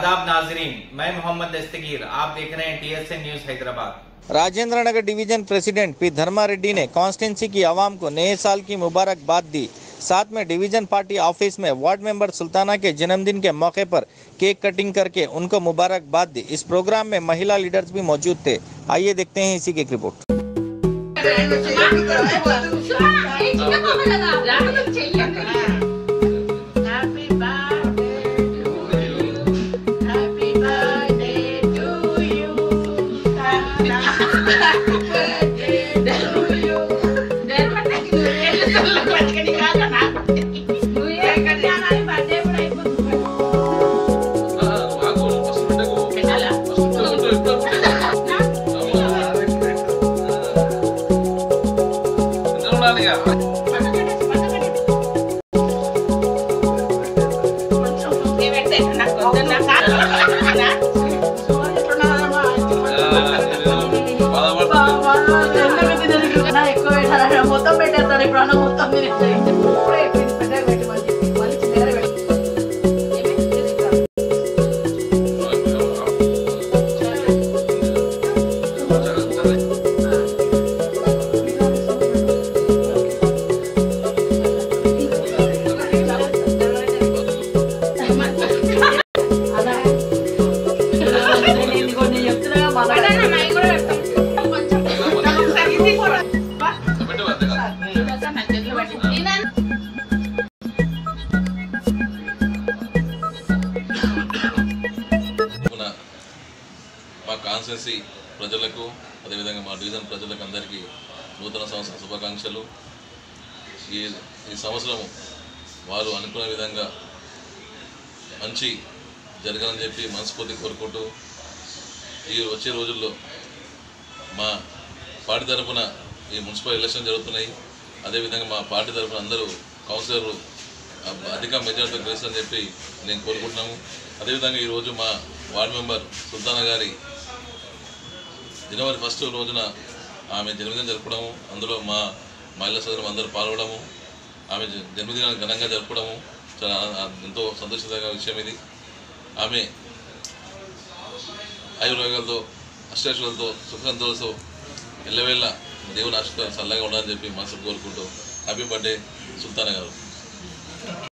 आदाब नाजरीन मैं मोहम्मद दस्तगीर आप देख रहे हैं TSN News Hyderabad Rajendra Nagar division president P Dharmareddy ने कॉन्स्टिट्यूंसी की आवाम को नए साल की मुबारकबाद दी साथ में डिवीजन पार्टी ऑफिस में वार्ड मेंबर सुल्ताना के जन्मदिन के मौके पर केक कटिंग करके उनको मुबारकबाद दी इस प्रोग्राम में महिला लीडर्स भी मौजूद थे आइए देखते हैं इसी की एक report Happy birthday to you. Happy birthday to you. Happy birthday to you. మొత్తం పెట్టేస్తాడు ఇప్పుడు అన్న మొత్తం మీరు ఇప్పుడే పెద్దగా పెట్టి మళ్ళీ మళ్ళీ చిన్నగా పెట్టి నేను కొన్ని చెప్తున్నా మన మా కాన్స్టిట్యున్సీ ప్రజలకు అదేవిధంగా మా డివిజన్ ప్రజలకు అందరికీ నూతన సంవత్సర శుభాకాంక్షలు ఈ ఈ సంవత్సరం వారు అనుకున్న విధంగా మంచి జరగాలని చెప్పి మనస్ఫూర్తి కోరుకుంటూ ఈ వచ్చే రోజుల్లో మా పార్టీ తరఫున ఈ మున్సిపల్ ఎలక్షన్ జరుగుతున్నాయి అదేవిధంగా మా పార్టీ తరఫున అందరూ కౌన్సిలర్లు అ- అధిక మెజార్టీతో గెలుస్తారని చెప్పి నేను కోరుకుంటున్నాము అదేవిధంగా ఈరోజు మా వార్డు మెంబర్ సుల్తానా గారి జనవరి ఫస్ట్ రోజున ఆమె జన్మదినం జరపడము అందులో మా మహిళా సోదరం అందరూ పాల్గొనడము ఆమె జ- జన్మదినాన్ని ఘనంగా జరపడము చాలా ఆ- ఎంతో సంతోషకరమైన విషయం ఇది ఆమె ఆయుర్వేగాలతో అష్టాశ్వలతో సుఖ సంతోషంతో ఎల్లవేళ్ళ దేవుని ఆశీర్వాదం చల్లగా ఉండాలని చెప్పి మనసు కోరుకుంటూ హ్యాపీ బర్త్డే సుల్తానా గారు